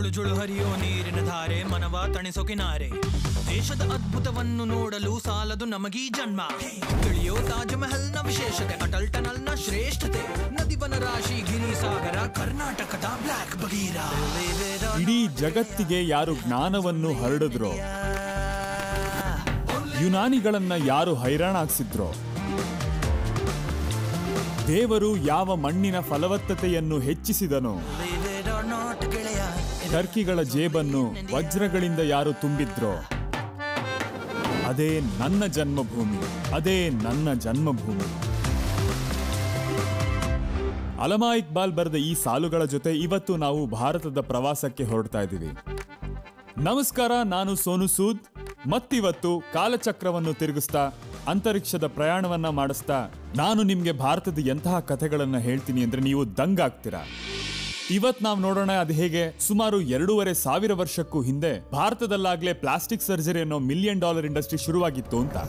ಜುಳು ಜುಳು ಹರಿಯೋ ನೀರಿನ ಧಾರೆ ಮನವ ತಣಿಸೋ ಕಿನಾರೆ ದೇಶದ ಅದ್ಭುತವನ್ನು ನೋಡಲು ಸಾಲದು ನಮಗೀ ಜನ್ಮ ತಿಳಿಯೋ ತಾಜ್ ಮಹಲ್ನ ವಿಶೇಷತೆ ಅಟಲ್ ಟನಲ್ನ ಶ್ರೇಷ್ಠತೆ ನದಿವನ ರಾಶಿ ಗಿರಿ ಸಾಗರ ಕರ್ನಾಟಕದ ಬ್ಲಾಕ್ ಬಗೀರ ಇಡೀ ಜಗತ್ತಿಗೆ ಯಾರು ಜ್ಞಾನವನ್ನು ಹರಡಿದ್ರೋ ಯುನಾನಿಗಳನ್ನ ಯಾರು ಹೈರಾಣಾಗ್ಸಿದ್ರೋ ದೇವರು ಯಾವ ಮಣ್ಣಿನ ಫಲವತ್ತತೆಯನ್ನು ಹೆಚ್ಚಿಸಿದನೋ ಟರ್ಕಿಗಳ ಜೇಬನ್ನು ವಜ್ರಗಳಿಂದ ಯಾರು ತುಂಬಿದ್ರೋ ಅದೇ ನನ್ನ ಜನ್ಮಭೂಮಿ ಅದೇ ನನ್ನ ಜನ್ಮಭೂಮಿ ಅಲಮಾ ಇಕ್ಬಾಲ್ ಬರೆದ ಈ ಸಾಲುಗಳ ಜೊತೆ ಇವತ್ತು ನಾವು ಭಾರತದ ಪ್ರವಾಸಕ್ಕೆ ಹೊರಡ್ತಾ ಇದ್ದೀವಿ ನಮಸ್ಕಾರ ನಾನು ಸೋನು ಸೂದ್ ಮತ್ತಿವತ್ತು ಕಾಲಚಕ್ರವನ್ನು ತಿರುಗಿಸ್ತಾ ಅಂತರಿಕ್ಷದ ಪ್ರಯಾಣವನ್ನ ಮಾಡಿಸ್ತಾ ನಾನು ನಿಮ್ಗೆ ಭಾರತದ ಎಂತಹ ಕಥೆಗಳನ್ನ ಹೇಳ್ತೀನಿ ಅಂದ್ರೆ ನೀವು ದಂಗಾಗ್ತೀರಾ ಇವತ್ ನಾವು ನೋಡೋಣ ಅದು ಹೇಗೆ ಸುಮಾರು ಎರಡೂವರೆ ಸಾವಿರ ವರ್ಷಕ್ಕೂ ಹಿಂದೆ ಭಾರತದಲ್ಲಾಗ್ಲೇ ಪ್ಲಾಸ್ಟಿಕ್ ಸರ್ಜರಿ ಅನ್ನೋ ಮಿಲಿಯನ್ ಡಾಲರ್ ಇಂಡಸ್ಟ್ರಿ ಶುರುವಾಗಿತ್ತು ಅಂತ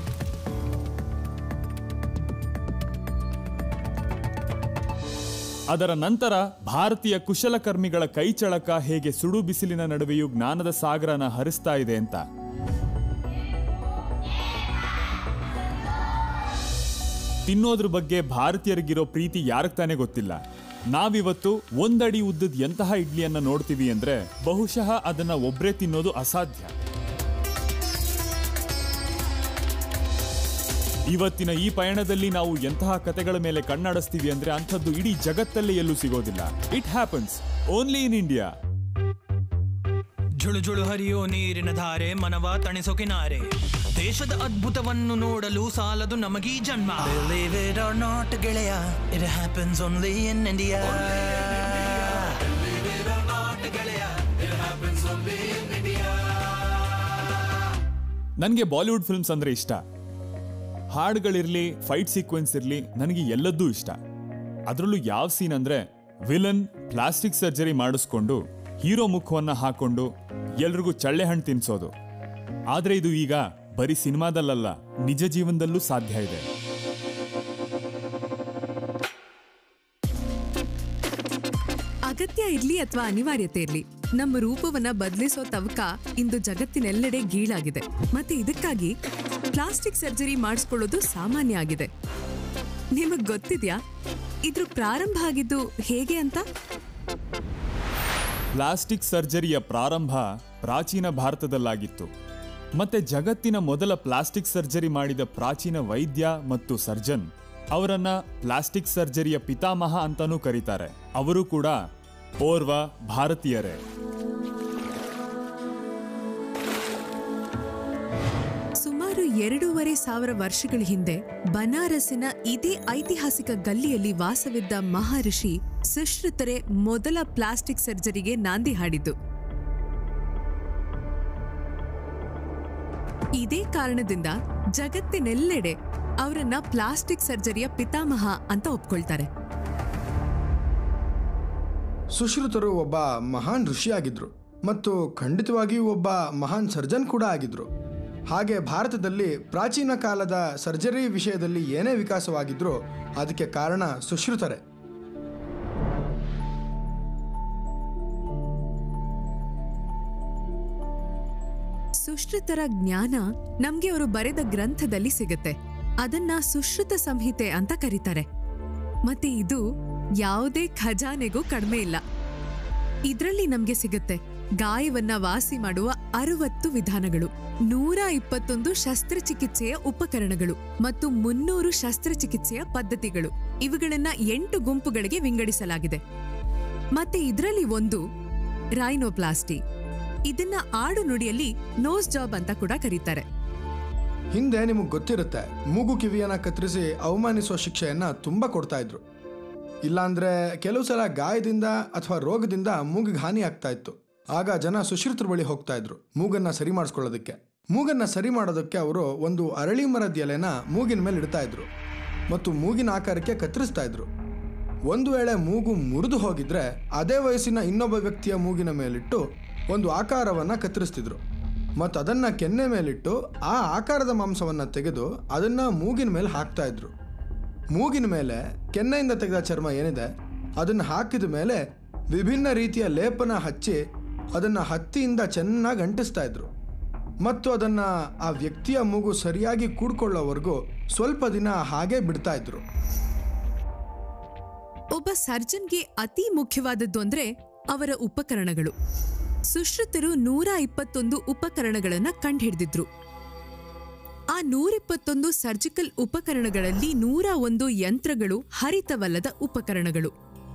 ಅದರ ನಂತರ ಭಾರತೀಯ ಕುಶಲಕರ್ಮಿಗಳ ಕೈಚಳಕ ಹೇಗೆ ಸುಡು ಬಿಸಿಲಿನ ನಡುವೆಯೂ ಜ್ಞಾನದ ಸಾಗರನ ಹರಿಸ್ತಾ ಇದೆ ಅಂತ ತಿನ್ನೋದ್ರ ಬಗ್ಗೆ ಭಾರತೀಯರಿಗಿರೋ ಪ್ರೀತಿ ಯಾರಕ್ ತಾನೇ ಗೊತ್ತಿಲ್ಲ ನಾವಿವತ್ತು ಒಂದಡಿ ಉದ್ದದ ಎಂತಹ ಇಡ್ಲಿಯನ್ನ ನೋಡ್ತೀವಿ ಅಂದ್ರೆ ಬಹುಶಃ ಅದನ್ನ ಒಬ್ರೇ ತಿನ್ನೋದು ಅಸಾಧ್ಯ ಇವತ್ತಿನ ಈ ಪಯಣದಲ್ಲಿ ನಾವು ಎಂತಹ ಕತೆಗಳ ಮೇಲೆ ಕಣ್ಣಾಡಿಸ್ತೀವಿ ಅಂದ್ರೆ ಅಂಥದ್ದು ಇಡೀ ಜಗತ್ತಲ್ಲೇ ಎಲ್ಲೂ ಸಿಗೋದಿಲ್ಲ it happens only in India ಜುಳು ಜುಳು ಹರಿಯೋ ನೀರಿನ ಧಾರೆ ಮನವ ತಣಿಸೋ ಕಿನಾರೆ ದೇಶದ ಅದ್ಭುತವನ್ನು ನೋಡಲು ಸಾಲದು ನಮಗೀ ಜನ್ಮ Believe it or not, ಗೆಳೆಯ it happens only in India. ನನಗೆ ಬಾಲಿವುಡ್ ಫಿಲ್ಮ್ಸ್ ಅಂದ್ರೆ ಇಷ್ಟ ಹಾಡುಗಳಿರ್ಲಿ ಫೈಟ್ ಸೀಕ್ವೆನ್ಸ್ ಇರ್ಲಿ ನನಗೆ ಎಲ್ಲದ್ದೂ ಇಷ್ಟ ಅದರಲ್ಲೂ ಯಾವ ಸೀನ್ ಅಂದ್ರೆ ವಿಲನ್ ಪ್ಲಾಸ್ಟಿಕ್ ಸರ್ಜರಿ ಮಾಡಿಸ್ಕೊಂಡು ಹೀರೋ ಮುಖವನ್ನ ಹಾಕೊಂಡು ಎಲ್ರಿಗೂ ಚಳ್ಳೆ ಹಣ್ಣು ತಿನ್ಸೋದು ಆದ್ರೆ ಇದು ಈಗ ಬರೀ ಸಿನಿಮಾದಲ್ಲಲ್ಲ ನಿಜ ಜೀವನದಲ್ಲೂ ಸಾಧ್ಯ ಇದೆ ಅಗತ್ಯ ಇರ್ಲಿ ಅಥವಾ ಅನಿವಾರ್ಯತೆ ಇರ್ಲಿ ನಮ್ಮ ರೂಪವನ್ನ ಬದಲಿಸೋ ತವಕ ಇಂದು ಜಗತ್ತಿನೆಲ್ಲೆಡೆ ಗೀಳಾಗಿದೆ ಮತ್ತೆ ಇದಕ್ಕಾಗಿ ಪ್ಲಾಸ್ಟಿಕ್ ಸರ್ಜರಿ ಮಾಡಿಸ್ಕೊಳ್ಳೋದು ಸಾಮಾನ್ಯ ಆಗಿದೆ ನಿಮಗ್ ಗೊತ್ತಿದ್ಯಾ ಇದ್ರ ಪ್ರಾರಂಭ ಆಗಿದ್ದು ಹೇಗೆ ಅಂತ ಪ್ಲಾಸ್ಟಿಕ್ ಸರ್ಜರಿಯ ಪ್ರಾರಂಭ ಪ್ರಾಚೀನ ಭಾರತದಲ್ಲಾಗಿತ್ತು ಮತ್ತೆ ಜಗತ್ತಿನ ಮೊದಲ ಪ್ಲಾಸ್ಟಿಕ್ ಸರ್ಜರಿ ಮಾಡಿದ ಪ್ರಾಚೀನ ವೈದ್ಯ ಮತ್ತು ಸರ್ಜನ್ ಅವರನ್ನ ಪ್ಲಾಸ್ಟಿಕ್ ಸರ್ಜರಿಯ ಪಿತಾಮಹ ಅಂತಾನೂ ಕರೀತಾರೆ ಅವರು ಕೂಡ ಓರ್ವ ಭಾರತೀಯರೇ ಸುಮಾರು ಎರಡೂವರೆ ಸಾವಿರ ವರ್ಷಗಳ ಹಿಂದೆ ಬನಾರಸಿನ ಇದೇ ಐತಿಹಾಸಿಕ ಗಲ್ಲಿಯಲ್ಲಿ ವಾಸವಿದ್ದ ಮಹರ್ಷಿ ಸುಶ್ರುತರೆ ಮೊದಲ ಪ್ಲಾಸ್ಟಿಕ್ ಸರ್ಜರಿಗೆ ನಾಂದಿ ಹಾಡಿದ್ದು ಇದೇ ಕಾರಣದಿಂದ ಜಗತ್ತಿನೆಲ್ಲೆಡೆ ಅವರನ್ನ ಪ್ಲಾಸ್ಟಿಕ್ ಸರ್ಜರಿಯ ಪಿತಾಮಹ ಅಂತ ಒಪ್ಕೊಳ್ತಾರೆ ಸುಶ್ರುತರು ಒಬ್ಬ ಮಹಾನ್ ಋಷಿಯಾಗಿದ್ರು ಮತ್ತು ಖಂಡಿತವಾಗಿಯೂ ಒಬ್ಬ ಮಹಾನ್ ಸರ್ಜನ್ ಕೂಡ ಆಗಿದ್ರು ಹಾಗೆ ಭಾರತದಲ್ಲಿ ಪ್ರಾಚೀನ ಕಾಲದ ಸರ್ಜರಿ ವಿಷಯದಲ್ಲಿ ಏನೇ ವಿಕಾಸವಾಗಿದ್ರೂ ಅದಕ್ಕೆ ಕಾರಣ ಸುಶ್ರುತರೇ ಸುಶ್ರುತರ ಜ್ಞಾನ ನಮ್ಗೆ ಅವರು ಬರೆದ ಗ್ರಂಥದಲ್ಲಿ ಸಿಗುತ್ತೆ ಅದನ್ನ ಸುಶ್ರುತ ಸಂಹಿತೆ ಅಂತ ಕರೀತಾರೆ ಮತ್ತೆ ಇದು ಯಾವುದೇ ಖಜಾನೆಗೂ ಕಡಿಮೆ ಇಲ್ಲ ಇದ್ರಲ್ಲಿ ನಮ್ಗೆ ಸಿಗುತ್ತೆ ಗಾಯವನ್ನ ವಾಸಿ ಮಾಡುವ ಅರವತ್ತು ವಿಧಾನಗಳು ನೂರ ಇಪ್ಪತ್ತೊಂದು ಶಸ್ತ್ರಚಿಕಿತ್ಸೆಯ ಉಪಕರಣಗಳು ಮತ್ತು ಮುನ್ನೂರು ಶಸ್ತ್ರಚಿಕಿತ್ಸೆಯ ಪದ್ಧತಿಗಳು ಇವುಗಳನ್ನ ಎಂಟು ಗುಂಪುಗಳಿಗೆ ವಿಂಗಡಿಸಲಾಗಿದೆ ಮತ್ತೆ ಇದರಲ್ಲಿ ಒಂದು ರೈನೋಪ್ಲಾಸ್ಟಿ ಇದನ್ನ ಆಡು ನುಡಿಯಲ್ಲಿ ನೋಸ್ ಜಾಬ್ ಅಂತ ಕೂಡ ಕರೀತಾರೆ ಹಿಂದೆ ನಿಮಗೆ ಗೊತ್ತಿರುತ್ತೆ ಮೂಗು ಕಿವಿಯನ್ನ ಕತ್ತರಿಸಿ ಅವಮಾನಿಸುವ ಶಿಕ್ಷೆಯನ್ನ ತುಂಬ ಕೊಡ್ತಾ ಇದ್ರು ಇಲ್ಲಾಂದ್ರೆ ಕೆಲವು ಸಲ ಗಾಯದಿಂದ ಅಥವಾ ರೋಗದಿಂದ ಮೂಗಿಗೆ ಹಾನಿ ಆಗ್ತಾ ಇತ್ತು ಆಗ ಜನ ಸುಶ್ರುತರ ಬಳಿ ಹೋಗ್ತಾ ಇದ್ರು ಮೂಗನ್ನ ಸರಿ ಮಾಡಿಸ್ಕೊಳ್ಳೋದಕ್ಕೆ ಮೂಗನ್ನ ಸರಿ ಮಾಡೋದಕ್ಕೆ ಅವರು ಒಂದು ಅರಳಿ ಮರದ ಎಲೆನ ಮೂಗಿನ ಮೇಲೆ ಇಡ್ತಾ ಇದ್ರು ಮತ್ತು ಮೂಗಿನ ಆಕಾರಕ್ಕೆ ಕತ್ತರಿಸ್ತಾ ಇದ್ರು ಒಂದು ವೇಳೆ ಮೂಗು ಮುರಿದು ಹೋಗಿದ್ರೆ ಅದೇ ವಯಸ್ಸಿನ ಇನ್ನೊಬ್ಬ ವ್ಯಕ್ತಿಯ ಮೂಗಿನ ಮೇಲಿಟ್ಟು ಒಂದು ಆಕಾರವನ್ನ ಕತ್ತರಿಸ್ತಿದ್ರು ಮತ್ತು ಅದನ್ನ ಕೆನ್ನೆ ಮೇಲಿಟ್ಟು ಆ ಆಕಾರದ ಮಾಂಸವನ್ನ ತೆಗೆದು ಅದನ್ನ ಮೂಗಿನ ಮೇಲೆ ಹಾಕ್ತಾ ಇದ್ರು ಮೂಗಿನ ಮೇಲೆ ಕೆನ್ನೆಯಿಂದ ತೆಗೆದ ಚರ್ಮ ಏನಿದೆ ಅದನ್ನು ಹಾಕಿದ ಮೇಲೆ ವಿಭಿನ್ನ ರೀತಿಯ ಲೇಪನ ಹಚ್ಚಿ ಅದನ್ನು ಹತ್ತಿಯಿಂದ ಚೆನ್ನಾಗಿ ಅಂಟಿಸ್ತಾ ಇದ್ರು ಮತ್ತು ಅದನ್ನು ಆ ವ್ಯಕ್ತಿಯ ಮೂಗು ಸರಿಯಾಗಿ ಕೂಡ್ಕೊಳ್ಳೋವರೆಗೂ ಸ್ವಲ್ಪ ದಿನ ಹಾಗೆ ಬಿಡ್ತಾ ಇದ್ರು ಒಬ್ಬ ಸರ್ಜನ್ಗೆ ಅತಿ ಮುಖ್ಯವಾದದ್ದು ಅಂದ್ರೆ ಅವರ ಉಪಕರಣಗಳು ಸುಶ್ರುತರು ನೂರ ಇಪ್ಪತ್ತೊಂದು ಉಪಕರಣಗಳನ್ನ ಕಂಡುಹಿಡಿದಿದ್ರು ಆ ನೂರಿಪ್ಪತ್ತೊಂದು ಸರ್ಜಿಕಲ್ ಉಪಕರಣಗಳಲ್ಲಿ ನೂರ ಒಂದು ಯಂತ್ರಗಳು ಹರಿತವಲ್ಲದ ಉಪಕರಣಗಳು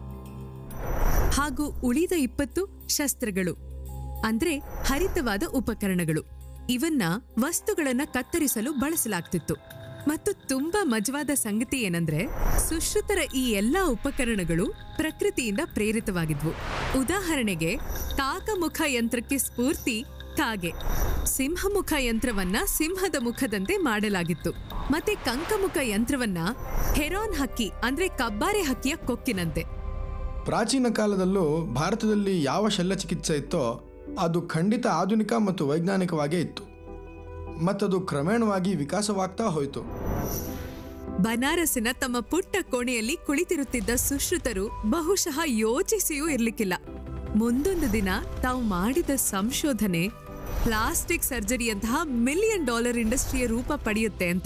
ಹಾಗೂ ಉಳಿದ ಇಪ್ಪತ್ತು ಶಸ್ತ್ರಗಳು ಅಂದ್ರೆ ಹರಿತವಾದ ಉಪಕರಣಗಳು ಇವನ್ನ ವಸ್ತುಗಳನ್ನ ಕತ್ತರಿಸಲು ಬಳಸಲಾಗ್ತಿತ್ತು ಮತ್ತು ತುಂಬಾ ಮಜವಾದ ಸಂಗತಿ ಏನಂದ್ರೆ ಸುಶ್ರುತರ ಈ ಎಲ್ಲಾ ಉಪಕರಣಗಳು ಪ್ರಕೃತಿಯಿಂದ ಪ್ರೇರಿತವಾಗಿದ್ವು ಉದಾಹರಣೆಗೆ ಕಾಕಮುಖ ಯಂತ್ರಕ್ಕೆ ಸ್ಫೂರ್ತಿ ಕಾಗೆ ಸಿಂಹಮುಖ ಯಂತ್ರವನ್ನ ಸಿಂಹದ ಮುಖದಂತೆ ಮಾಡಲಾಗಿತ್ತು ಮತ್ತೆ ಕಂಕಮುಖ ಯಂತ್ರವನ್ನ ಹೆರಾನ್ ಹಕ್ಕಿ ಅಂದ್ರೆ ಕಬ್ಬಾರೆ ಹಕ್ಕಿಯ ಕೊಕ್ಕಿನಂತೆ ಪ್ರಾಚೀನ ಕಾಲದಲ್ಲೂ ಭಾರತದಲ್ಲಿ ಯಾವ ಶಲ್ಯಚಿಕಿತ್ಸೆ ಇತ್ತೋ ಅದು ಖಂಡಿತ ಆಧುನಿಕ ಮತ್ತು ವೈಜ್ಞಾನಿಕವಾಗೇ ಇತ್ತು ಮತ್ತದು ಕ್ರಮೇಣವಾಗಿ ವಿಕಾಸವಾಗ್ತಾ ಹೋಯಿತು ಬನಾರಸಿನ ತಮ್ಮ ಪುಟ್ಟ ಕೋಣೆಯಲ್ಲಿ ಕುಳಿತಿರುತ್ತಿದ್ದ ಸುಶ್ರುತರು ಬಹುಶಃ ಯೋಚಿಸಿಯೂ ಇರ್ಲಿಕ್ಕಿಲ್ಲ ಮುಂದೊಂದು ದಿನ ತಾವು ಮಾಡಿದ ಸಂಶೋಧನೆ ಪ್ಲಾಸ್ಟಿಕ್ ಸರ್ಜರಿಯಂತಹ ಮಿಲಿಯನ್ ಡಾಲರ್ ಇಂಡಸ್ಟ್ರಿಯ ರೂಪ ಪಡೆಯುತ್ತೆ ಅಂತ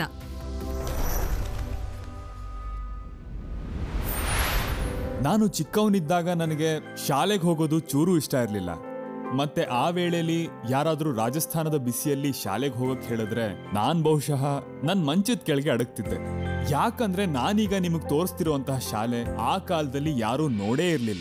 ನಾನು ಚಿಕ್ಕವನಿದ್ದಾಗ ನನಗೆ ಶಾಲೆಗೆ ಹೋಗೋದು ಚೂರು ಇಷ್ಟ ಇರಲಿಲ್ಲ ಮತ್ತೆ ಆ ವೇಳೆಯಲ್ಲಿ ಯಾರಾದರೂ ರಾಜಸ್ಥಾನದ ಬಿಸಿಯಲ್ಲಿ ಶಾಲೆಗೆ ಹೋಗಕ್ ಹೇಳಿದ್ರೆ ನಾನ್ ಬಹುಶಃ ನನ್ ಮಂಚದ ಕೆಳಗೆ ಅಡಗ್ತಿದ್ದೆ ಯಾಕಂದ್ರೆ ನಾನೀಗ ನಿಮಗ್ ತೋರಿಸ್ತಿರುವಂತಹ ಶಾಲೆ ಆ ಕಾಲದಲ್ಲಿ ಯಾರೂ ನೋಡೇ ಇರಲಿಲ್ಲ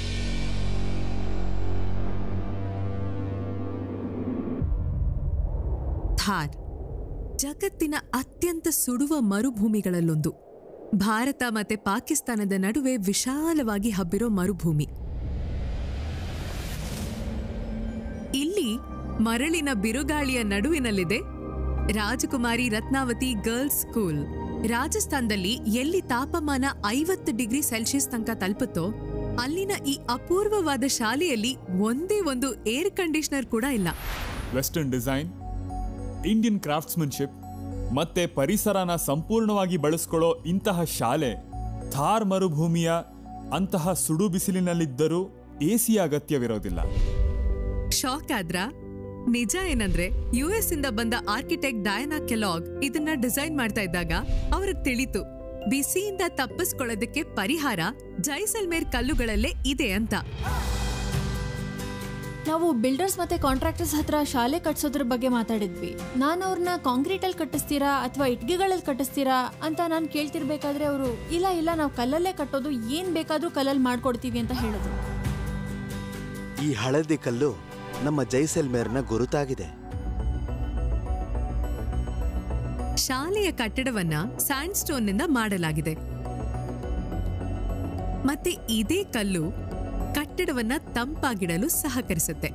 ಥಾರ್ ಜಗತ್ತಿನ ಅತ್ಯಂತ ಸುಡುವ ಮರುಭೂಮಿಗಳಲ್ಲೊಂದು ಭಾರತ ಮತ್ತೆ ಪಾಕಿಸ್ತಾನದ ನಡುವೆ ವಿಶಾಲವಾಗಿ ಹಬ್ಬಿರೋ ಮರುಭೂಮಿ ಇಲ್ಲಿ ಮರಳಿನ ಬಿರುಗಾಳಿಯ ನಡುವಿನಲ್ಲಿದೆ ರಾಜಕುಮಾರಿ ರತ್ನಾವತಿ ಗರ್ಲ್ಸ್ ಸ್ಕೂಲ್ ರಾಜಸ್ಥಾನದಲ್ಲಿ ಎಲ್ಲಿ ತಾಪಮಾನ ಐವತ್ತು ಡಿಗ್ರಿ ಸೆಲ್ಸಿಯಸ್ ತನಕ ತಲುಪುತ್ತೋ ಅಲ್ಲಿನ ಈ ಅಪೂರ್ವವಾದ ಶಾಲೆಯಲ್ಲಿ ಒಂದೇ ಒಂದು ಏರ್ ಕಂಡೀಷನರ್ ಕೂಡ ಇಲ್ಲ ವೆಸ್ಟರ್ನ್ ಡಿಸೈನ್ ಇಂಡಿಯನ್ ಕ್ರಾಫ್ಟ್ಸ್ಮನ್ಶಿಪ್ ಮತ್ತೆ ಪರಿಸರನ ಸಂಪೂರ್ಣವಾಗಿ ಬಳಸ್ಕೊಳ್ಳೋ ಇಂತಹ ಶಾಲೆ ಥಾರ್ ಮರುಭೂಮಿಯ ಅಂತಹ ಸುಡು ಬಿಸಿಲಿನಲ್ಲಿದ್ದರೂ ಎಸಿ ಅಗತ್ಯವಿರೋದಿಲ್ಲ ಶಾಕ್ ಆದ್ರ ನಿಜ ಏನಂದ್ರೆ ಯು ಎಸ್ ಇಂದ ಬಂದ ಆರ್ಕಿಟೆಕ್ಟ್ ಡಯಾನಾ ಕೆಲಾಗ್ ಇದನ್ನ ಡಿಸೈನ್ ಮಾಡ್ತಾ ಇದ್ದಾಗ ಅವ್ರಿಗೆ ತಿಳಿತು ಬಿಸಿಯಿಂದ ತಪ್ಪಿಸ್ಕೊಳ್ಳೋದಕ್ಕೆ ಪರಿಹಾರ ಜೈಸಲ್ಮೇರ್ ಕಲ್ಲುಗಳಲ್ಲೇ ಇದೆ ಅಂತ ನಾವು ಬಿಲ್ಡರ್ಸ್ ಮತ್ತೆ ಕಾಂಟ್ರಾಕ್ಟರ್ಸ್ ಹತ್ರ ಶಾಲೆ ಕಟ್ಸೋದ್ರ ಬಗ್ಗೆ ಮಾತಾಡಿದ್ವಿ ನಾನು ಅವ್ರನ್ನ ಕಾಂಕ್ರೀಟಲ್ಲಿ ಕಟ್ಟಿಸ್ತೀರಾ ಅಥವಾ ಇಟ್ಗೆಗಳಲ್ಲಿ ಕಟ್ಟಿಸ್ತೀರಾ ಅಂತ ನಾನು ಕೇಳ್ತಿರ್ಬೇಕಾದ್ರೆ ಅವರು ಇಲ್ಲ ಇಲ್ಲ ನಾವು ಕಲ್ಲಲ್ಲೇ ಕಟ್ಟೋದು ಏನ್ ಬೇಕಾದ್ರೂ ಕಲ್ಲಲ್ಲಿ ಮಾಡ್ಕೊಡ್ತೀವಿ ಅಂತ ಹೇಳಿದ್ರು ಈ ಹಳದಿ ಕಲ್ಲು ನಮ್ಮ ಜೈಸಲ್ಮೇರ್ನ ಗುರುತಾಗಿದೆ ಶಾಲೆಯ ಕಟ್ಟಡವನ್ನ ಸ್ಯಾಂಡ್ ಸ್ಟೋನ್ ನಿಂದ ಮಾಡಲಾಗಿದೆ ಮತ್ತೆ ಇದೇ ಕಲ್ಲು ಕಟ್ಟಡವನ್ನ ತಂಪಾಗಿಡಲು ಸಹಕರಿಸುತ್ತೆ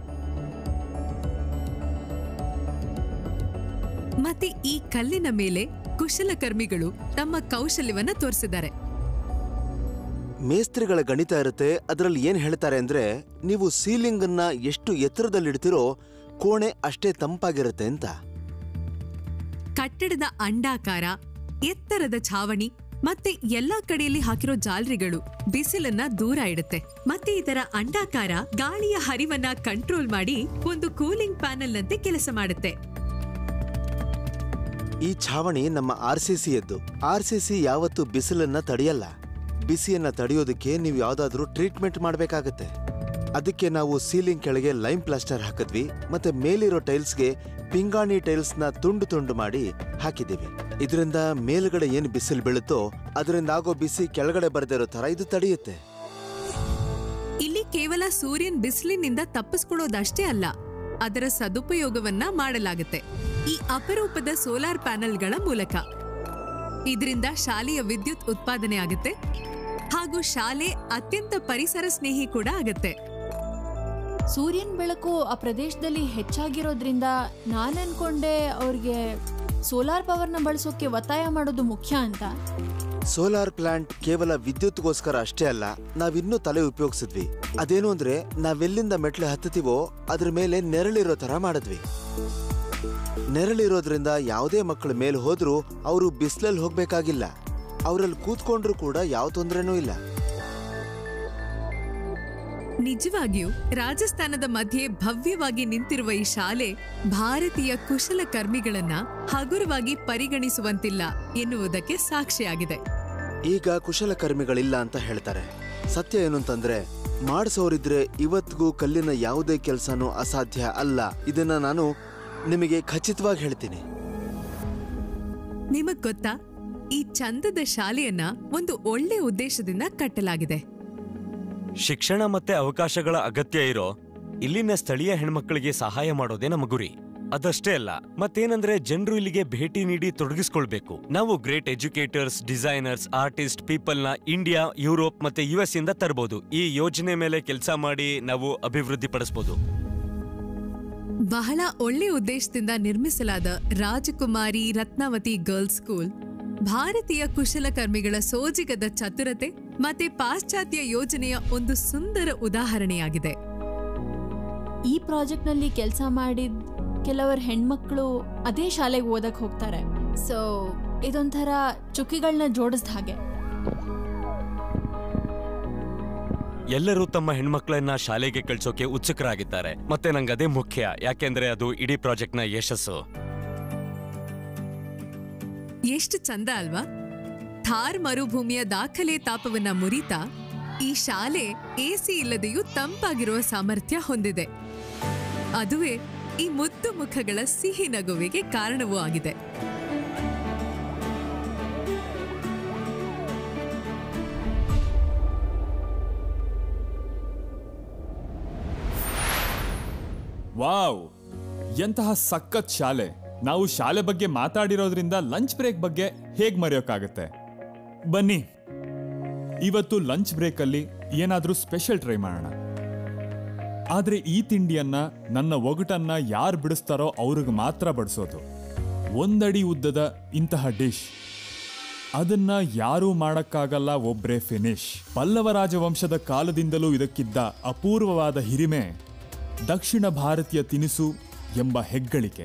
ಮತ್ತೆ ಈ ಕಲ್ಲಿನ ಮೇಲೆ ಕುಶಲಕರ್ಮಿಗಳು ತಮ್ಮ ಕೌಶಲ್ಯವನ್ನ ತೋರಿಸಿದ್ದಾರೆ ಮೇಸ್ತ್ರಿಗಳ ಗಣಿತ ಇರುತ್ತೆ ಅದರಲ್ಲಿ ಏನ್ ಹೇಳ್ತಾರೆ ಅಂದ್ರೆ ನೀವು ಸೀಲಿಂಗ್ ಅನ್ನ ಎಷ್ಟು ಎತ್ತರದಲ್ಲಿಡ್ತಿರೋ ಕೋಣೆ ಅಷ್ಟೇ ತಂಪಾಗಿರುತ್ತೆ ಅಂತ ಕಟ್ಟಡದ ಅಂಡಾಕಾರ ಎತ್ತರದ ಛಾವಣಿ ಮತ್ತೆ ಎಲ್ಲಾ ಕಡೆಯಲ್ಲಿ ಹಾಕಿರೋ ಜಾಲರಿಗಳು ಬಿಸಿಲನ್ನ ದೂರ ಇಡುತ್ತೆ ಮತ್ತೆ ಇದರ ಅಂಡಾಕಾರ ಗಾಳಿಯ ಹರಿವನ್ನ ಕಂಟ್ರೋಲ್ ಮಾಡಿ ಒಂದು ಕೂಲಿಂಗ್ ಪ್ಯಾನೆಲ್ ನಂತೆ ಕೆಲಸ ಮಾಡುತ್ತೆ ಈ ಛಾವಣಿ ನಮ್ಮ ಆರ್ ಸಿ ಸಿ ಎದ್ದು ಆರ್ ಸಿ ಸಿ ಯಾವತ್ತೂ ಬಿಸಿಲನ್ನ ತಡೆಯಲ್ಲ ಬಿಸಿಯನ್ನ ತಡೆಯೋದಕ್ಕೆ ನೀವು ಯಾವ್ದಾದ್ರೂ ಟ್ರೀಟ್ಮೆಂಟ್ ಮಾಡ್ಬೇಕಾಗತ್ತೆ ಅದಕ್ಕೆ ನಾವು ಸೀಲಿಂಗ್ ಕೆಳಗೆ ಲೈಮ್ ಪ್ಲಾಸ್ಟರ್ ಹಾಕಿದ್ವಿ ಮತ್ತೆ ಮೇಲಿರೋ ಟೈಲ್ಸ್ಗೆ ಪಿಂಗಾಣಿ ಟೈಲ್ಸ್ನ ತುಂಡು ತುಂಡು ಮಾಡಿ ಹಾಕಿದ್ದೀವಿ ಇದರಿಂದ ಮೇಲ್ಗಡೆ ಏನ್ ಬಿಸಿಲು ಬೀಳುತ್ತೋ ಅದರಿಂದ ಆಗೋ ಬಿಸಿ ಕೆಳಗಡೆ ಬರದಿರೋ ತರ ಇದು ತಡೆಯುತ್ತೆ ಇಲ್ಲಿ ಕೇವಲ ಸೂರ್ಯನ್ ಬಿಸಿಲಿನಿಂದ ತಪ್ಪಿಸ್ಕೊಳ್ಳೋದಷ್ಟೇ ಅಲ್ಲ ಅದರ ಸದುಪಯೋಗವನ್ನ ಮಾಡಲಾಗುತ್ತೆ ಈ ಅಪರೂಪದ ಸೋಲಾರ್ ಪ್ಯಾನೆಲ್ಗಳ ಮೂಲಕ ಇದರಿಂದ ಶಾಲೆಯ ವಿದ್ಯುತ್ ಉತ್ಪಾದನೆ ಆಗುತ್ತೆ ಹಾಗೂ ಶಾಲೆ ಅತ್ಯಂತ ಪರಿಸರ ಸ್ನೇಹಿ ಕೂಡ ಆಗತ್ತೆ ಸೂರ್ಯನ ಬೆಳಕು ಆ ಪ್ರದೇಶದಲ್ಲಿ ಹೆಚ್ಚಾಗಿರೋದ್ರಿಂದ ನಾನು ಅನ್ಕೊಂಡೆ ಅವ್ರಿಗೆ ಸೋಲಾರ್ ಪವರ್ನ ಬಳಸೋಕೆ ಒತ್ತಾಯ ಮಾಡೋದು ಮುಖ್ಯ ಅಂತ ಸೋಲಾರ್ ಪ್ಲಾಂಟ್ ಕೇವಲ ವಿದ್ಯುತ್ಗೋಸ್ಕರ ಅಷ್ಟೇ ಅಲ್ಲ ನಾವಿನ್ನೂ ತಲೆ ಉಪಯೋಗಿಸಿದ್ವಿ ಅದೇನು ಅಂದ್ರೆ ನಾವೆಲ್ಲಿಂದ ಮೆಟ್ಲೆ ಹತ್ತುತ್ತೀವೋ ಅದ್ರ ಮೇಲೆ ನೆರಳಿರೋ ತರ ಮಾಡಿದ್ವಿ ನೆರಳಿರೋದ್ರಿಂದ ಯಾವುದೇ ಮಕ್ಕಳ ಮೇಲೆ ಹೋದ್ರೂ ಅವರು ಬಿಸಿಲಲ್ಲಿ ಹೋಗ್ಬೇಕಾಗಿಲ್ಲ ಅವರಲ್ಲಿ ಕೂತ್ಕೊಂಡ್ರು ಕೂಡ ಯಾವ ತೊಂದರೆನೂ ಇಲ್ಲ ನಿಜವಾಗಿಯೂ ರಾಜಸ್ಥಾನದ ಮಧ್ಯೆ ಭವ್ಯವಾಗಿ ನಿಂತಿರುವ ಈ ಶಾಲೆ ಭಾರತೀಯ ಕುಶಲಕರ್ಮಿಗಳನ್ನ ಹಗುರವಾಗಿ ಪರಿಗಣಿಸುವಂತಿಲ್ಲ ಎನ್ನುವುದಕ್ಕೆ ಸಾಕ್ಷಿಯಾಗಿದೆ ಈಗ ಕುಶಲಕರ್ಮಿಗಳಿಲ್ಲ ಅಂತ ಹೇಳ್ತಾರೆ ಸತ್ಯ ಏನು ಅಂತಂದ್ರೆ ಮಾಡಿಸೋರಿದ್ರೆ ಇವತ್ತಿಗೂ ಕಲ್ಲಿನ ಯಾವುದೇ ಕೆಲಸನೂ ಅಸಾಧ್ಯ ಅಲ್ಲ ಇದನ್ನ ನಾನು ನಿಮಗೆ ಖಚಿತವಾಗಿ ಹೇಳ್ತೀನಿ ನಿಮಗ್ ಗೊತ್ತಾ ಈ ಚಂದದ ಶಾಲೆಯನ್ನ ಒಂದು ಒಳ್ಳೆ ಉದ್ದೇಶದಿಂದ ಕಟ್ಟಲಾಗಿದೆ ಶಿಕ್ಷಣ ಮತ್ತೆ ಅವಕಾಶಗಳ ಅಗತ್ಯ ಇರೋ ಇಲ್ಲಿನ ಸ್ಥಳೀಯ ಹೆಣ್ಮಕ್ಳಿಗೆ ಸಹಾಯ ಮಾಡೋದೇ ನಮ್ಮ ಗುರಿ ಅದಷ್ಟೇ ಅಲ್ಲ ಮತ್ತೇನಂದ್ರೆ ಜನರು ಇಲ್ಲಿಗೆ ಭೇಟಿ ನೀಡಿ ತೊಡಗಿಸ್ಕೊಳ್ಬೇಕು ನಾವು great educators designers artist people ನ ಇಂಡಿಯಾ ಯುರೋಪ್ ಮತ್ತೆ ಯು ಎಸ್ ಇಂದ ತರಬಹುದು ಈ ಯೋಜನೆ ಮೇಲೆ ಕೆಲಸ ಮಾಡಿ ನಾವು ಅಭಿವೃದ್ಧಿ ಪಡಿಸಬಹುದು ಬಹಳ ಒಳ್ಳೆ ಉದ್ದೇಶದಿಂದ ನಿರ್ಮಿಸಲಾದ ರಾಜಕುಮಾರಿ ರತ್ನಾವತಿ ಗರ್ಲ್ಸ್ ಸ್ಕೂಲ್ ಭಾರತೀಯ ಕುಶಲಕರ್ಮಿಗಳ ಸೋಜಿಗದ ಚತುರತೆ ಮತ್ತೆ ಪಾಶ್ಚಾತ್ಯ ಯೋಜನೆಯ ಒಂದು ಸುಂದರ ಉದಾಹರಣೆಯಾಗಿದೆ ಈ ಪ್ರಾಜೆಕ್ಟ್ನಲ್ಲಿ ಕೆಲಸ ಮಾಡಿದ ಕೆಲವರು ಹೆಣ್ಮಕ್ಳು ಅದೇ ಶಾಲೆಗೆ ಓದಕ್ ಹೋಗ್ತಾರೆ ಸೊ ಇದೊಂಥರ ಚುಕ್ಕಿಗಳನ್ನ ಜೋಡಿಸ್ದ ಹಾಗೆ ಎಲ್ಲರೂ ತಮ್ಮ ಹೆಣ್ಮಕ್ಳನ್ನ ಶಾಲೆಗೆ ಕಳ್ಸೋಕೆ ಉತ್ಸುಕರಾಗಿದ್ದಾರೆ ಮತ್ತೆ ನಂಗೆ ಅದೇ ಮುಖ್ಯ ಯಾಕೆಂದ್ರೆ ಅದು ಇಡೀ ಪ್ರಾಜೆಕ್ಟ್ನ ಯಶಸ್ಸು ಎಷ್ಟು ಚಂದ ಅಲ್ವಾ ಥಾರ್ ಮರುಭೂಮಿಯ ದಾಖಲೆ ತಾಪವನ್ನ ಮುರಿತಾ ಈ ಶಾಲೆ ಎಸಿ ಇಲ್ಲದೆಯೂ ತಂಪಾಗಿರುವ ಸಾಮರ್ಥ್ಯ ಹೊಂದಿದೆ ಅದುವೇ ಈ ಮುದ್ದು ಮುಖಗಳ ಸಿಹಿ ನಗುವಿಗೆ ಕಾರಣವೂ ಆಗಿದೆ ವಾವ್ ಎಂತಹ ಸಖತ್ ಶಾಲೆ ನಾವು ಶಾಲೆ ಬಗ್ಗೆ ಮಾತಾಡಿರೋದ್ರಿಂದ ಲಂಚ್ ಬ್ರೇಕ್ ಬಗ್ಗೆ ಹೇಗ್ ಮರೆಯೋಕ್ಕಾಗತ್ತೆ ಬನ್ನಿ ಇವತ್ತು ಲಂಚ್ ಬ್ರೇಕಲ್ಲಿ ಏನಾದ್ರೂ ಸ್ಪೆಷಲ್ ಟ್ರೈ ಮಾಡೋಣ ಆದ್ರೆ ಈ ತಿಂಡಿಯನ್ನ ನನ್ನ ಒಗಟನ್ನ ಯಾರು ಬಿಡಿಸ್ತಾರೋ ಅವ್ರಿಗೆ ಮಾತ್ರ ಬಡಿಸೋದು ಒಂದಡಿ ಉದ್ದದ ಇಂತಹ ಡಿಶ್ ಅದನ್ನ ಯಾರೂ ಮಾಡಕ್ಕಾಗಲ್ಲ ಒಬ್ರೇ ಫಿನಿಶ್ ಪಲ್ಲವ ರಾಜವಂಶದ ಕಾಲದಿಂದಲೂ ಇದಕ್ಕಿದ್ದ ಅಪೂರ್ವವಾದ ಹಿರಿಮೆ ದಕ್ಷಿಣ ಭಾರತೀಯ ತಿನಿಸು ಎಂಬ ಹೆಗ್ಗಳಿಕೆ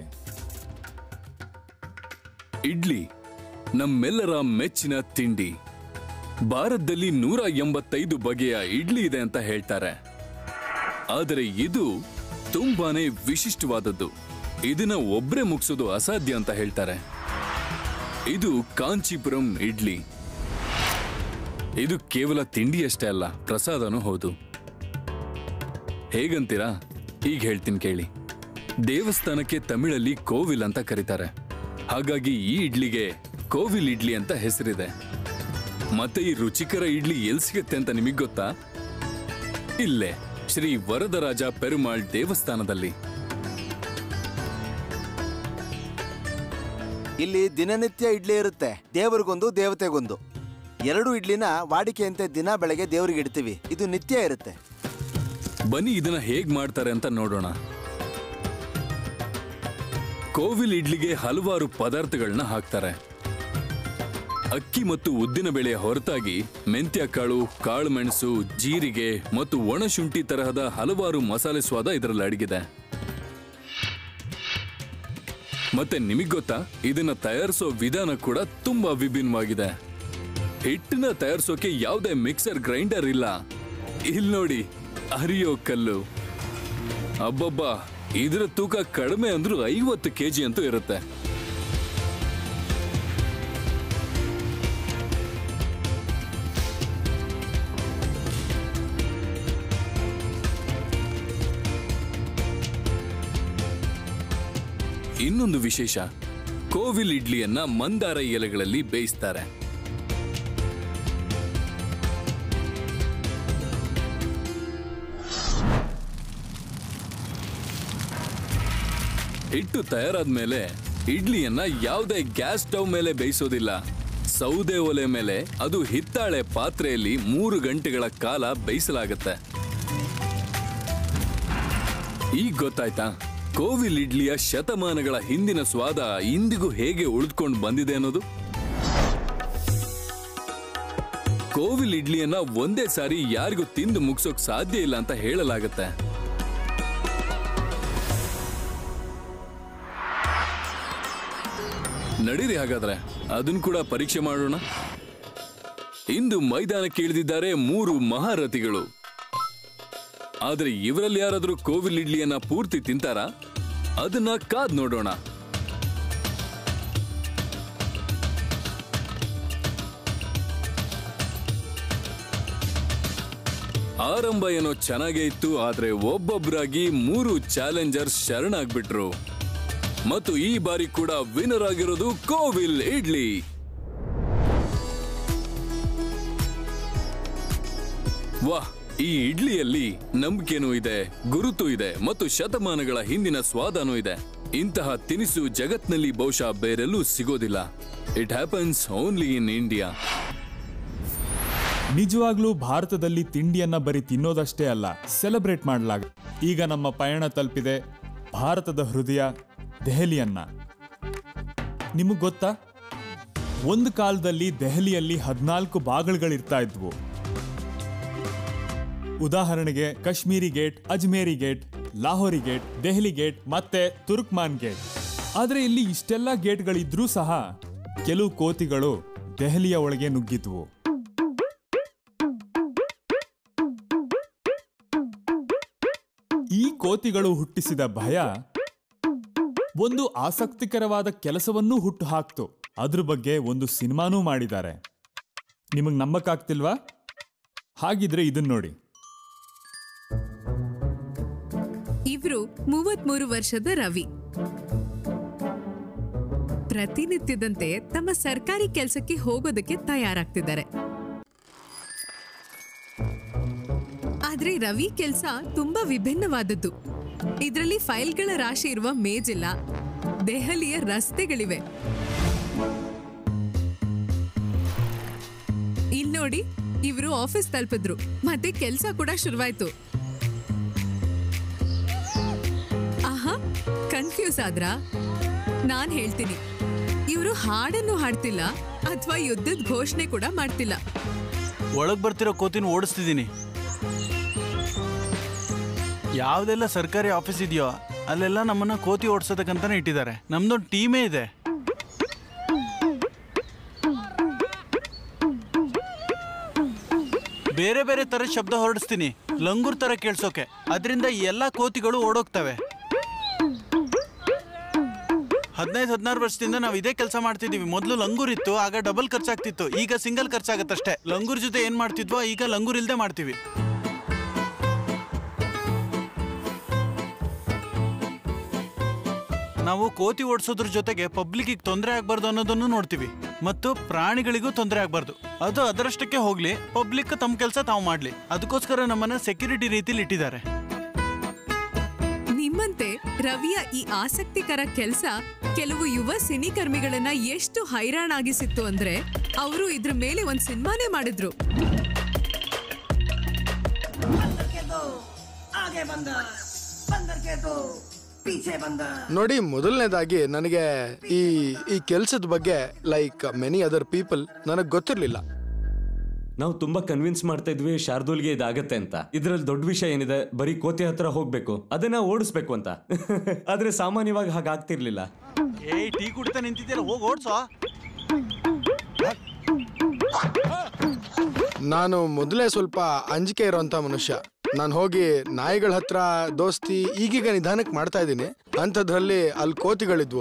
ಇಡ್ಲಿ ನಮ್ಮೆಲ್ಲರ ಮೆಚ್ಚಿನ ತಿಂಡಿ ಭಾರತದಲ್ಲಿ ನೂರ ಎಂಬತ್ತೈದು ಬಗೆಯ ಇಡ್ಲಿ ಇದೆ ಅಂತ ಹೇಳ್ತಾರೆ ಆದರೆ ಇದು ತುಂಬಾನೇ ವಿಶಿಷ್ಟವಾದದ್ದು ಇದನ್ನ ಒಬ್ರೇ ಮುಗಿಸೋದು ಅಸಾಧ್ಯ ಅಂತ ಹೇಳ್ತಾರೆ ಇದು ಕಾಂಚೀಪುರಂ ಇಡ್ಲಿ ಇದು ಕೇವಲ ತಿಂಡಿಯಷ್ಟೇ ಅಲ್ಲ ಪ್ರಸಾದನೂ ಹೌದು ಹೇಗಂತೀರಾ ಈಗ ಹೇಳ್ತೀನಿ ಕೇಳಿ ದೇವಸ್ಥಾನಕ್ಕೆ ತಮಿಳಲ್ಲಿ ಕೋವಿಲ್ ಅಂತ ಕರೀತಾರೆ ಹಾಗಾಗಿ ಈ ಇಡ್ಲಿಗೆ ಕೋವಿಲ್ ಇಡ್ಲಿ ಅಂತ ಹೆಸರಿದೆ ಮತ್ತೆ ಈ ರುಚಿಕರ ಇಡ್ಲಿ ಎಲ್ ಸಿಗುತ್ತೆ ಅಂತ ನಿಮಗ್ ಗೊತ್ತಾ ಇಲ್ಲೇ ಶ್ರೀ ವರದರಾಜ ಪೆರುಮಾಳ್ ದೇವಸ್ಥಾನದಲ್ಲಿ ಇಲ್ಲಿ ದಿನನಿತ್ಯ ಇಡ್ಲಿ ಇರುತ್ತೆ ದೇವರಿಗೊಂದು ದೇವತೆಗೊಂದು ಎರಡು ಇಡ್ಲಿನ ವಾಡಿಕೆಯಂತೆ ದಿನ ಬೆಳಗ್ಗೆ ದೇವರಿಗೆ ಇಡ್ತೀವಿ ಇದು ನಿತ್ಯ ಇರುತ್ತೆ ಬನ್ನಿ ಇದನ್ನ ಹೇಗ್ ಮಾಡ್ತಾರೆ ಅಂತ ನೋಡೋಣ ಕೋವಿಲ್ ಇಡ್ಲಿಗೆ ಹಲವಾರು ಪದಾರ್ಥಗಳನ್ನ ಹಾಕ್ತಾರೆ ಅಕ್ಕಿ ಮತ್ತು ಉದ್ದಿನ ಬೆಳೆಯ ಹೊರತಾಗಿ ಮೆಂತ್ಯ ಕಾಳು ಕಾಳು ಮೆಣಸು ಜೀರಿಗೆ ಮತ್ತು ಒಣಶುಂಠಿ ತರಹದ ಹಲವಾರು ಮಸಾಲೆ ಸ್ವಾದ ಇದರಲ್ಲಿ ಅಡಗಿದೆ ಮತ್ತೆ ನಿಮಗ್ ಗೊತ್ತಾ ಇದನ್ನ ತಯಾರಿಸೋ ವಿಧಾನ ಕೂಡ ತುಂಬಾ ವಿಭಿನ್ನವಾಗಿದೆ ಹಿಟ್ಟನ್ನ ತಯಾರಿಸೋಕೆ ಯಾವುದೇ ಮಿಕ್ಸರ್ ಗ್ರೈಂಡರ್ ಇಲ್ಲ ಇಲ್ಲಿ ನೋಡಿ ಅರಿಯೋ ಕಲ್ಲು ಅಬ್ಬಬ್ಬಾ ಇದರ ತೂಕ ಕಡಿಮೆ ಅಂದ್ರೂ ಐವತ್ತು ಕೆಜಿ ಅಂತೂ ಇರುತ್ತೆ ಇನ್ನೊಂದು ವಿಶೇಷ ಕೋವಿಲ್ ಇಡ್ಲಿಯನ್ನ ಮಂದಾರ ಎಲೆಗಳಲ್ಲಿ ಬೇಯಿಸ್ತಾರೆ ಹಿಟ್ಟು ತಯಾರಾದ್ಮೇಲೆ ಇಡ್ಲಿಯನ್ನ ಯಾವುದೇ ಗ್ಯಾಸ್ ಸ್ಟವ್ ಮೇಲೆ ಬೇಯಿಸೋದಿಲ್ಲ ಸೌದೆ ಒಲೆ ಮೇಲೆ ಅದು ಹಿತ್ತಾಳೆ ಪಾತ್ರೆಯಲ್ಲಿ ಮೂರು ಗಂಟೆಗಳ ಕಾಲ ಬೇಯಿಸಲಾಗುತ್ತೆ ಈಗ ಗೊತ್ತಾಯ್ತಾ ಕೋವಿಲ್ ಇಡ್ಲಿಯ ಶತಮಾನಗಳ ಹಿಂದಿನ ಸ್ವಾದ ಇಂದಿಗೂ ಹೇಗೆ ಉಳಿದುಕೊಂಡು ಬಂದಿದೆ ಅನ್ನೋದು ಕೋವಿಲ್ ಇಡ್ಲಿಯನ್ನ ಒಂದೇ ಸಾರಿ ಯಾರಿಗೂ ತಿಂದು ಮುಗಿಸೋಕ್ ಸಾಧ್ಯ ಇಲ್ಲ ಅಂತ ಹೇಳಲಾಗತ್ತೆ ನಡೀರಿ ಹಾಗಾದ್ರೆ ಅದನ್ನ ಕೂಡ ಪರೀಕ್ಷೆ ಮಾಡೋಣ ಇಂದು ಮೈದಾನಕ್ಕೆ ಇಳಿದಿದ್ದಾರೆ ಮೂರು ಮಹಾರಥಿಗಳು ಆದ್ರೆ ಇವರಲ್ಲಿ ಯಾರಾದ್ರೂ ಕೋವಿಲ್ ಇಡ್ಲಿಯನ್ನ ಪೂರ್ತಿ ತಿಂತಾರಾ ಅದನ್ನ ಕಾದ್ ನೋಡೋಣ ಆರಂಭ ಏನೋ ಚೆನ್ನಾಗೇ ಇತ್ತು ಆದ್ರೆ ಒಬ್ಬೊಬ್ರಾಗಿ ಮೂರು ಚಾಲೆಂಜರ್ಸ್ ಶರಣಾಗ್ಬಿಟ್ರು ಮತ್ತು ಈ ಬಾರಿ ಕೂಡ ವಿನ್ನರ್ ಆಗಿರೋದು ಕೋವಿಲ್ ಇಡ್ಲಿ ವಾಹ್ ಈ ಇಡ್ಲಿಯಲ್ಲಿ ನಂಬಿಕೆನೂ ಇದೆ ಗುರುತು ಇದೆ ಮತ್ತು ಶತಮಾನಗಳ ಹಿಂದಿನ ಸ್ವಾದನೂ ಇದೆ ಇಂತಹ ತಿನಿಸು ಜಗತ್ನಲ್ಲಿ ಬಹುಶಃ ಬೇರೆಲ್ಲೂ ಸಿಗೋದಿಲ್ಲ it happens only in India ನಿಜವಾಗ್ಲೂ ಭಾರತದಲ್ಲಿ ತಿಂಡಿಯನ್ನ ಬರೀ ತಿನ್ನೋದಷ್ಟೇ ಅಲ್ಲ ಸೆಲೆಬ್ರೇಟ್ ಮಾಡಲಾಗ ಈಗ ನಮ್ಮ ಪಯಣ ತಲುಪಿದೆ ಭಾರತದ ಹೃದಯ ದೆಹಲಿಯನ್ನ ನಿಮಗೆ ಗೊತ್ತಾ ಒಂದು ಕಾಲದಲ್ಲಿ ದೆಹಲಿಯಲ್ಲಿ ಹದಿನಾಲ್ಕು ಬಾಗಿಲುಗಳಿರ್ತಾ ಇದ್ವು ಉದಾಹರಣೆಗೆ Kashmiri gate Ajmeri gate Lahori gate Delhi gate ಮತ್ತೆ ತುರ್ಕ್ಮಾನ್ ಗೇಟ್ ಆದ್ರೆ ಇಲ್ಲಿ ಇಷ್ಟೆಲ್ಲ ಗೇಟ್ಗಳಿದ್ರೂ ಸಹ ಕೆಲವು ಕೋತಿಗಳು ದೆಹಲಿಯ ಒಳಗೆ ನುಗ್ಗಿದ್ವು ಈ ಕೋತಿಗಳು ಹುಟ್ಟಿಸಿದ ಭಯ ಒಂದು ಆಸಕ್ತಿಕರವಾದ ಕೆಲಸವನ್ನೂ ಹುಟ್ಟು ಹಾಕ್ತು ಅದ್ರ ಬಗ್ಗೆ ಒಂದು ಸಿನಿಮಾನೂ ಮಾಡಿದ್ದಾರೆ ನಿಮಗ್ ನಂಬಕ್ಕಾಗ್ತಿಲ್ವಾ ಹಾಗಿದ್ರೆ ಇದನ್ನ ನೋಡಿ ಇವ್ರು ಮೂವತ್ಮೂರು ವರ್ಷದ ರವಿ ಪ್ರತಿನಿತ್ಯದಂತೆ ತಮ್ಮ ಸರ್ಕಾರಿ ಕೆಲಸಕ್ಕೆ ಹೋಗೋದಕ್ಕೆ ತಯಾರಾಗ್ತಿದ್ದಾರೆ ಆದ್ರೆ ರವಿ ಕೆಲಸ ತುಂಬಾ ವಿಭಿನ್ನವಾದದ್ದು ಇದರಲ್ಲಿ ಫೈಲ್ಗಳ ರಾಶಿ ಇರುವ ಮೇಜಿಲ್ಲ ದೆಹಲಿಯ ರಸ್ತೆಗಳಿವೆ ಇಲ್ ನೋಡಿ ಇವರು ಆಫೀಸ್ ತಲುಪಿದ್ರು ಮತ್ತೆ ಕೆಲಸ ಕೂಡ ಶುರುವಾಯ್ತು ಆಹಾ ಕನ್ಫ್ಯೂಸ್ ಆದ್ರಾ ನಾನ್ ಹೇಳ್ತೀನಿ ಇವರು ಹಾಡನ್ನು ಹಾಡ್ತಿಲ್ಲ ಅಥವಾ ಯುದ್ಧದ ಘೋಷಣೆ ಕೂಡ ಮಾಡ್ತಿಲ್ಲ ಒಳಗ್ ಬರ್ತಿರೋ ಕೋತಿನ ಓಡಿಸ್ತಿದ್ದೀನಿ ಯಾವ್ದೆಲ್ಲ ಸರ್ಕಾರಿ ಆಫೀಸ್ ಇದೆಯೋ ಅಲ್ಲೆಲ್ಲ ನಮ್ಮನ್ನ ಕೋತಿ ಓಡಿಸೋದಕ್ಕಂತಾನೆ ಇಟ್ಟಿದ್ದಾರೆ ನಮ್ದೊಂದು ಟೀಮೇ ಇದೆ ಬೇರೆ ಬೇರೆ ತರ ಶಬ್ದ ಹೊರಡಿಸ್ತೀನಿ ಲಂಗೂರ್ ತರ ಕೇಳ್ಸೋಕೆ ಅದರಿಂದ ಎಲ್ಲಾ ಕೋತಿಗಳು ಓಡೋಗ್ತವೆ ಹದಿನೈದು ಹದಿನಾರು ವರ್ಷದಿಂದ ನಾವು ಇದೇ ಕೆಲಸ ಮಾಡ್ತಿದೀವಿ ಮೊದಲು ಲಂಗೂರ್ ಇತ್ತು ಆಗ ಡಬಲ್ ಖರ್ಚಾಗ್ತಿತ್ತು ಈಗ ಸಿಂಗಲ್ ಖರ್ಚಾಗತ್ತಷ್ಟೇ ಲಂಗೂರ್ ಜೊತೆ ಏನ್ ಮಾಡ್ತಿದ್ವೋ ಈಗ ಲಂಗೂರ್ ಇಲ್ದೆ ಮಾಡ್ತೀವಿ ನಾವು ಕೋತಿ ಓಡಿಸೋದ್ರ ಜೊತೆಗೆ ಪಬ್ಲಿಕ್ಗೆ ತೊಂದರೆ ಆಗ್ಬಾರ್ದು ಅನ್ನೋದನ್ನು ನೋಡ್ತೀವಿ ಮತ್ತು ಪ್ರಾಣಿಗಳಿಗೂ ತೊಂದರೆ ಆಗ್ಬಾರ್ದು ಅದು ಅದರಷ್ಟಕ್ಕೆ ಹೋಗ್ಲಿ ಪಬ್ಲಿಕ್ ತಮ್ಮ ಕೆಲಸ ತಾವು ಮಾಡ್ಲಿ ಅದಕ್ಕೋಸ್ಕರ ನಮ್ಮನ್ನ ಸೆಕ್ಯೂರಿಟಿ ರೀತಿಲಿ ಇಟ್ಟಿದ್ದಾರೆ ನಿಮ್ಮಂತೆ ರವಿಯ ಈ ಆಸಕ್ತಿಕರ ಕೆಲಸ ಕೆಲವು ಯುವ ಸಿನಿಕರ್ಮಿಗಳನ್ನ ಎಷ್ಟು ಹೈರಾಣಾಗಿಸಿತ್ತು ಅಂದ್ರೆ ಅವರು ಇದ್ರ ಮೇಲೆ ಒಂದ್ ಸಿನಿಮಾನೇ ಮಾಡಿದ್ರು ನೋಡಿ ಮೊದಲನೇದಾಗಿ ನನಗೆ ಈ ಈ ಕೆಲಸದ ಬಗ್ಗೆ ಲೈಕ್ ಮೆನಿ ಅದರ್ ಪೀಪಲ್ ನನಗೆ ಗೊತ್ತಿರಲಿಲ್ಲ ನಾವು ತುಂಬಾ ಕನ್ವಿನ್ಸ್ ಮಾಡ್ತಾ ಇದ್ವಿ ಶಾರ್ದೂಲ್ಗೆ ಇದಾಗತ್ತೆ ಅಂತ ಇದ್ರಲ್ಲಿ ದೊಡ್ಡ ವಿಷಯ ಏನಿದೆ ಬರೀ ಕೋತಿ ಹತ್ರ ಹೋಗ್ಬೇಕು ಅದನ್ನ ಓಡಿಸ್ಬೇಕು ಅಂತ ಆದ್ರೆ ಸಾಮಾನ್ಯವಾಗಿ ಹಾಗಾಗ್ತಿರ್ಲಿಲ್ಲ ಏಯ್ ಟೀ ಕುಡ್ತಾ ನಿಂತಿದ್ದೀರ ಹೋಗಿ ಓಡ್ಸೋ ನಾನು ಮೊದಲೇ ಸ್ವಲ್ಪ ಅಂಜಿಕೆ ಇರೋಂಥ ಮನುಷ್ಯ ನಾನು ಹೋಗಿ ನಾಯಿಗಳ ಹತ್ರ ದೋಸ್ತಿ ಈಗೀಗ ನಿಧಾನಕ್ಕೆ ಮಾಡ್ತಾ ಇದ್ದೀನಿ ಅಂಥದ್ರಲ್ಲಿ ಅಲ್ಲಿ ಕೋತಿಗಳಿದ್ವು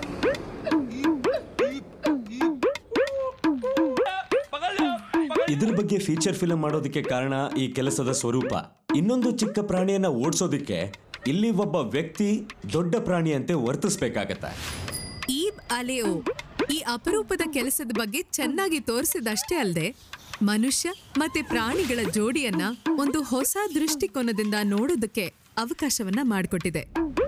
ಇದ್ರ ಬಗ್ಗೆ ಫೀಚರ್ ಫಿಲಂ ಮಾಡೋದಕ್ಕೆ ಕಾರಣ ಈ ಕೆಲಸದ ಸ್ವರೂಪ ಇನ್ನೊಂದು ಚಿಕ್ಕ ಪ್ರಾಣಿಯನ್ನ ಓಡಿಸೋದಕ್ಕೆ ಇಲ್ಲಿ ಒಬ್ಬ ವ್ಯಕ್ತಿ ದೊಡ್ಡ ಪ್ರಾಣಿಯಂತೆ ವರ್ತಿಸ್ಬೇಕಾಗತ್ತೆ ಈಬ್ ಅಲೆಯೋ ಈ ಅಪರೂಪದ ಕೆಲಸದ ಬಗ್ಗೆ ಚೆನ್ನಾಗಿ ತೋರಿಸಿದಷ್ಟೇ ಅಲ್ಲದೆ ಮನುಷ್ಯ ಮತ್ತೆ ಪ್ರಾಣಿಗಳ ಜೋಡಿಯನ್ನ ಒಂದು ಹೊಸ ದೃಷ್ಟಿಕೋನದಿಂದ ನೋಡೋದಕ್ಕೆ ಅವಕಾಶವನ್ನ ಮಾಡಿಕೊಟ್ಟಿದೆ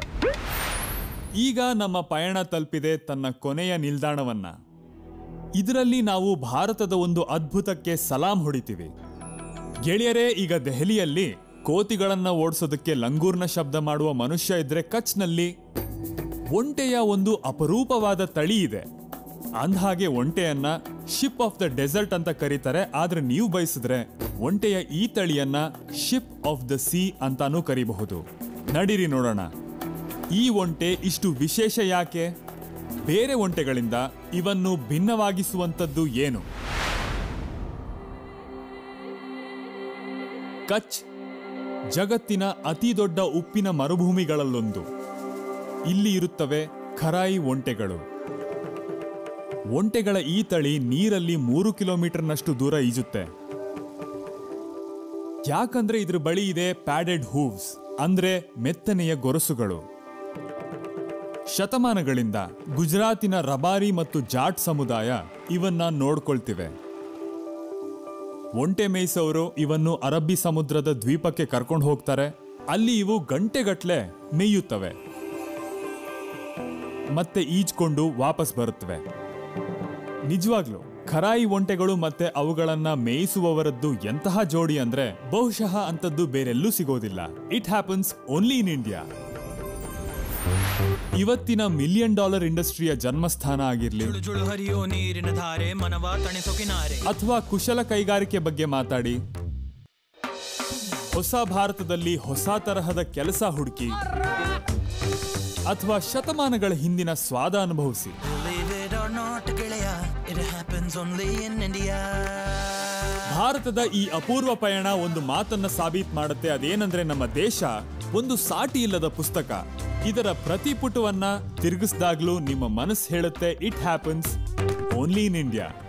ಈಗ ನಮ್ಮ ಪಯಣ ತಲುಪಿದೆ ತನ್ನ ಕೊನೆಯ ನಿಲ್ದಾಣವನ್ನ ಇದರಲ್ಲಿ ನಾವು ಭಾರತದ ಒಂದು ಅದ್ಭುತಕ್ಕೆ ಸಲಾಂ ಹೊಡಿತೀವಿ ಗೆಳೆಯರೇ ಈಗ ದೆಹಲಿಯಲ್ಲಿ ಕೋತಿಗಳನ್ನ ಓಡಿಸೋದಕ್ಕೆ ಲಂಗೂರ್ನ ಶಬ್ದ ಮಾಡುವ ಮನುಷ್ಯ ಇದ್ರೆ ಕಚ್ನಲ್ಲಿ ಒಂಟೆಯ ಒಂದು ಅಪರೂಪವಾದ ತಳಿ ಇದೆ ಅಂದ್ಹಾಗೆ ಒಂಟೆಯನ್ನ ಶಿಪ್ ಆಫ್ ದ ಡೆಸರ್ಟ್ ಅಂತ ಕರೀತಾರೆ ಆದ್ರೆ ನೀವು ಬಯಸಿದ್ರೆ ಒಂಟೆಯ ಈ ತಳಿಯನ್ನ ಶಿಪ್ ಆಫ್ ದ ಸಿ ಅಂತಾನೂ ಕರಿಬಹುದು ನಡೀರಿ ನೋಡೋಣ ಈ ಒಂಟೆ ಇಷ್ಟು ವಿಶೇಷ ಯಾಕೆ ಬೇರೆ ಒಂಟೆಗಳಿಂದ ಇವನ್ನು ಭಿನ್ನವಾಗಿಸುವಂಥದ್ದು ಏನು ಕಚ್ ಜಗತ್ತಿನ ಅತಿ ದೊಡ್ಡ ಉಪ್ಪಿನ ಮರುಭೂಮಿಗಳಲ್ಲೊಂದು ಇಲ್ಲಿ ಇರುತ್ತವೆ ಖರಾಯಿ ಒಂಟೆಗಳು ಒಂಟೆಗಳ ಈ ತಳಿ ನೀರಲ್ಲಿ ಮೂರು ಕಿಲೋಮೀಟರ್ನಷ್ಟು ದೂರ ಈಜುತ್ತೆ ಯಾಕಂದ್ರೆ ಇದ್ರ ಬಳಿ ಇದೆ ಪ್ಯಾಡೆಡ್ ಹೂವ್ಸ್ ಅಂದ್ರೆ ಮೆತ್ತನೆಯ ಗೊರಸುಗಳು ಶತಮಾನಗಳಿಂದ ಗುಜರಾತಿನ ರಬಾರಿ ಮತ್ತು ಜಾಟ್ ಸಮುದಾಯ ಇವನ್ನ ನೋಡ್ಕೊಳ್ತಿವೆ ಒಂಟೆ ಮೇಯಿಸೋರು ಇವನ್ನು ಅರಬ್ಬಿ ಸಮುದ್ರದ ದ್ವೀಪಕ್ಕೆ ಕರ್ಕೊಂಡು ಹೋಗ್ತಾರೆ ಅಲ್ಲಿ ಇವು ಗಂಟೆಗಟ್ಲೆ ಮೇಯುತ್ತವೆ ಮತ್ತೆ ಈಜ್ಕೊಂಡು ವಾಪಸ್ ಬರುತ್ತವೆ ನಿಜವಾಗ್ಲು ಖರಾಯಿ ಒಂಟೆಗಳು ಮತ್ತೆ ಅವುಗಳನ್ನ ಮೇಯಿಸುವವರದ್ದು ಎಂತಹ ಜೋಡಿ ಅಂದ್ರೆ ಬಹುಶಃ ಅಂತದ್ದು ಬೇರೆಲ್ಲೂ ಸಿಗೋದಿಲ್ಲ it happens only in India ಇವತ್ತಿನ ಮಿಲಿಯನ್ ಡಾಲರ್ ಇಂಡಸ್ಟ್ರಿಯ ಜನ್ಮಸ್ಥಾನ ಆಗಿರ್ಲಿ ಜುಳು ಜುಳು ಹರಿಯೋ ನೀರಿನ ಧಾರೆ ಮನವ ತಣಿಸೋ ಕಿನಾರೆ ಅಥವಾ ಕುಶಲ ಕೈಗಾರಿಕೆ ಬಗ್ಗೆ ಮಾತಾಡಿ ಹೊಸ ಭಾರತದಲ್ಲಿ ಹೊಸ ತರಹದ ಕೆಲಸ ಹುಡುಕಿ ಅಥವಾ ಶತಮಾನಗಳ ಹಿಂದಿನ ಸ್ವಾದ ಅನುಭವಿಸಿ Believe it or not ಗೆಳೆಯ it happens only in India ಭಾರತದ ಈ ಅಪೂರ್ವ ಪಯಣ ಒಂದು ಮಾತನ್ನ ಸಾಬೀತ್ ಮಾಡುತ್ತೆ ಅದೇನಂದ್ರೆ ನಮ್ಮ ದೇಶ ಒಂದು ಸಾಟಿ ಇಲ್ಲದ ಪುಸ್ತಕ ಇದರ ಪ್ರತಿ ಪುಟವನ್ನ ತಿರುಗಿಸ್ದಾಗ್ಲೂ ನಿಮ್ಮ ಮನಸ್ಸು ಹೇಳುತ್ತೆ it happens only in India